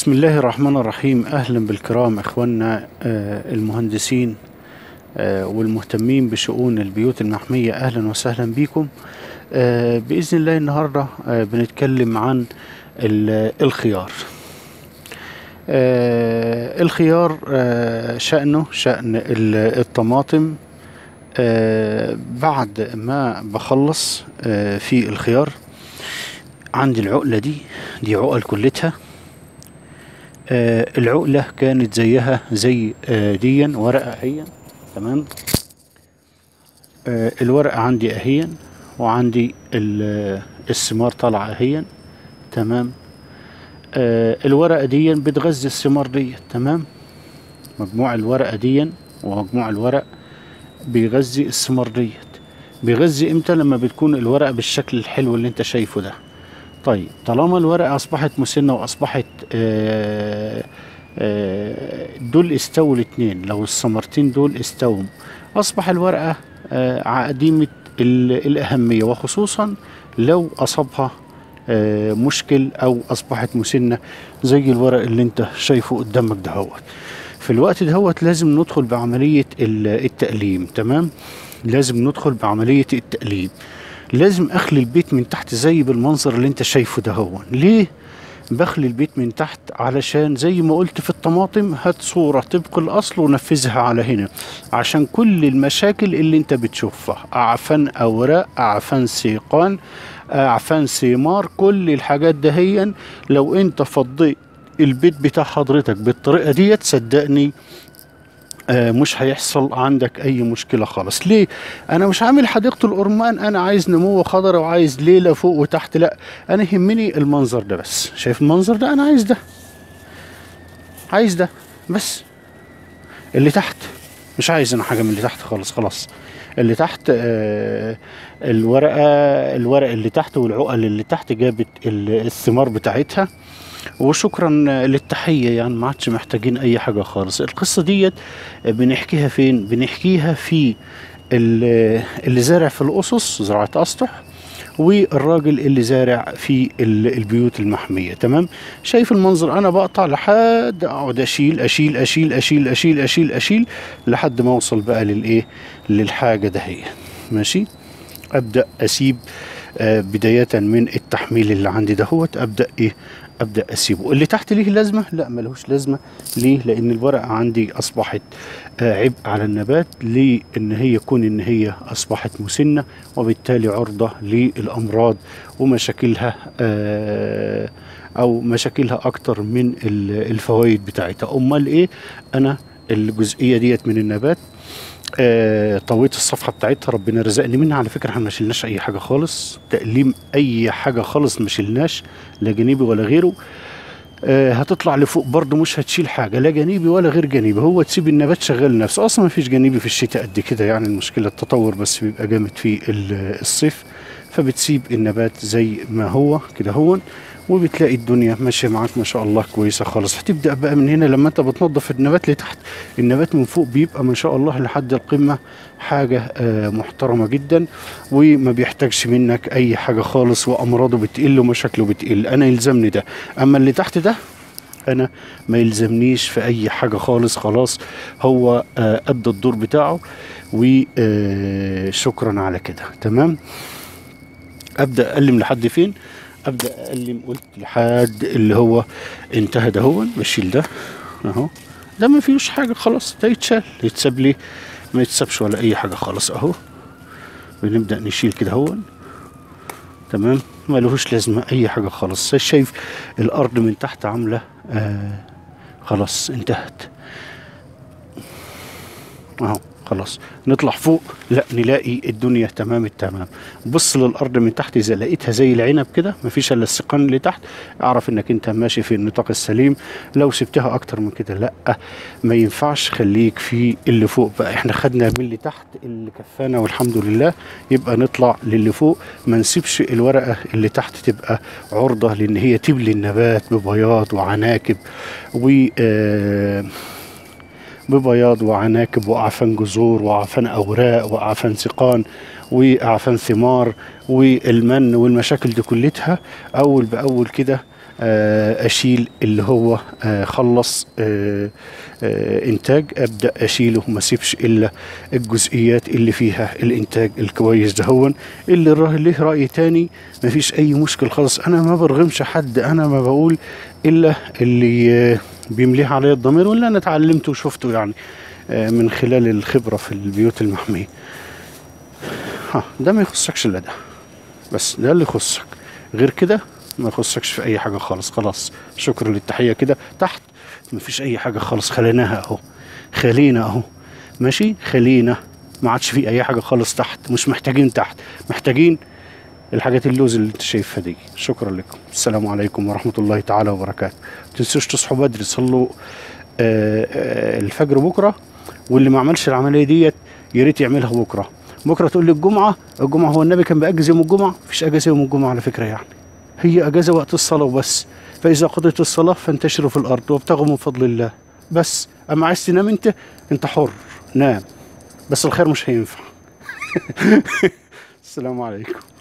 بسم الله الرحمن الرحيم أهلا بالكرام إخواننا آه، المهندسين آه، والمهتمين بشؤون البيوت المحمية أهلا وسهلا بكم آه، بإذن الله النهاردة آه، بنتكلم عن ال- الخيار آه، الخيار آه، شأنه شأن ال- الطماطم آه، بعد ما بخلص آه، في الخيار عندي العقلة دي دي عقل كلتها آه العقلة كانت زيها زي آه ديا ورقة اهي تمام آه الورقة عندي اهي وعندي ال- الثمار طالعة اهي تمام آه الورقة دي بتغذي الثمار دي تمام مجموع الورقة دي ومجموع الورق بيغذي الثمار ديت بيغذي امتى لما بتكون الورقة بالشكل الحلو اللي انت شايفه ده طيب طالما الورقة أصبحت مسنة وأصبحت آه، آه، دول استووا الاتنين لو الثمرتين دول استووا أصبح الورقة آه، عديمة ال- الأهمية وخصوصا لو أصابها آه، مشكل أو أصبحت مسنة زي الورق اللي أنت شايفه قدامك دهوت في الوقت دهوت لازم ندخل بعملية ال- التقليم تمام لازم ندخل بعملية التقليم لازم اخلي البيت من تحت زي بالمنظر اللي انت شايفه ده هو ليه بخلي البيت من تحت علشان زي ما قلت في الطماطم هات صورة طبق الأصل ونفذها على هنا عشان كل المشاكل اللي انت بتشوفها أعفان أوراق أعفان سيقان أعفان ثمار كل الحاجات دهيا لو انت فضيت البيت بتاع حضرتك بالطريقة ديت صدقني آه، مش هيحصل عندك اي مشكله خالص ليه انا مش عامل حديقه الأرمان انا عايز نمو خضراء وعايز ليله فوق وتحت لا انا يهمني المنظر ده بس شايف المنظر ده انا عايز ده عايز ده بس اللي تحت مش عايز انا حاجه من اللي تحت خالص خلاص اللي تحت آه الورقه الورق اللي تحت والعقل اللي تحت جابت ال- الثمار بتاعتها وشكرا للتحيه يعني ما عادش محتاجين اي حاجه خالص القصه ديت بنحكيها فين بنحكيها في ال- اللي زارع في الأسس زراعة أسطح والراجل اللي زارع في ال- البيوت المحمية تمام شايف المنظر أنا بقطع لحد أقعد أشيل أشيل أشيل أشيل أشيل أشيل أشيل لحد ما أوصل بقى للإيه للحاجة دهية ماشي أبدأ أسيب آه، بداية من التحميل اللي عندي دهوت أبدأ إيه ابدا اسيبه اللي تحت ليه لازمه لا ملهوش لازمه ليه لان الورقه عندي اصبحت آه، عبء على النبات لان هي كون ان هي اصبحت مسنه وبالتالي عرضه للامراض ومشاكلها آه، او مشاكلها اكتر من ال- الفوائد بتاعتها امال ايه انا الجزئيه ديت من النبات آه، طويت الصفحه بتاعتها ربنا رزقني منها على فكره احنا ما شلناش اي حاجه خالص تقليم اي حاجه خالص ما شلناش لا جانبي ولا غيره آه، هتطلع لفوق برضه مش هتشيل حاجه لا جانبي ولا غير جانبي هو تسيب النبات شغال نفسه اصلا ما فيش جانبي في الشتاء قد كده يعني المشكله التطور بس بيبقى جامد في ال- الصيف فبتسيب النبات زي ما هو كده هو وبتلاقي الدنيا ماشيه معاك ما شاء الله كويسه خالص هتبدا بقى من هنا لما انت بتنظف النبات لتحت النبات من فوق بيبقى ما شاء الله لحد القمه حاجه آه، محترمه جدا وما بيحتاجش منك اي حاجه خالص وامراضه بتقل ومشاكله بتقل انا يلزمني ده اما اللي تحت ده انا ما يلزمنيش في اي حاجه خالص خلاص هو آه، ادى الدور بتاعه وشكرا على كده تمام ابدا اقلم لحد فين ابدا اقلم قلت لحد اللي هو انتهى ده هو بشيل ده اهو ده ما فيهوش حاجه خلاص ده يتشال يتساب ليه ما يتسابش ولا اي حاجه خالص اهو بنبدا نشيل كده هو تمام ما لهوش لازمه اي حاجه خالص شايف الارض من تحت عامله آه خلاص انتهت اهو خلاص نطلع فوق لا نلاقي الدنيا تمام التمام بص للارض من تحت اذا لقيتها زي العنب كده مفيش الا السقان اللي تحت اعرف انك انت ماشي في النطاق السليم لو سبتها اكتر من كده لا ما ينفعش خليك في اللي فوق بقى احنا خدنا من اللي تحت اللي كفانا والحمد لله يبقى نطلع للي فوق ما نسيبش الورقه اللي تحت تبقى عرضه لان هي تبلي النبات ببياض وعناكب و آه ببياض وعناكب وأعفان جذور وأعفان أوراق وأعفان سقان وأعفان ثمار والمن والمشاكل دي كلتها أول بأول كده آه، اشيل اللي هو آه، خلص آه، آه، انتاج ابدا اشيله ما اسيبش الا الجزئيات اللي فيها الانتاج الكويس دهون اللي الراجل ليه راي تاني مفيش اي مشكل خالص انا ما برغمش حد انا ما بقول الا اللي آه، بيمليه عليا الضمير واللي انا اتعلمته وشفته يعني آه، من خلال الخبره في البيوت المحميه ها ده ما يخصكش الا ده بس ده اللي يخصك غير كده ما يخصكش في اي حاجه خالص خلاص شكرا للتحيه كده تحت مفيش اي حاجه خالص خليناها اهو خلينا اهو ماشي خلينا ما عادش في اي حاجه خالص تحت مش محتاجين تحت محتاجين الحاجات اللوز اللي انت شايفها دي شكرا لكم السلام عليكم ورحمه الله تعالى وبركاته ما تنسوش تصحوا بدري صلوا آه، آه، الفجر بكره واللي ما عملش العمليه ديت يا ريت يعملها بكره بكره تقول لي الجمعه الجمعه هو النبي كان بيأجز يوم الجمعه مفيش اجازه يوم الجمعه على فكره يعني هي اجازه وقت الصلاه وبس فاذا قضيت الصلاه فانتشروا في الارض وابتغوا من فضل الله بس اما عايز تنام انت انت حر نام بس الخير مش هينفع السلام عليكم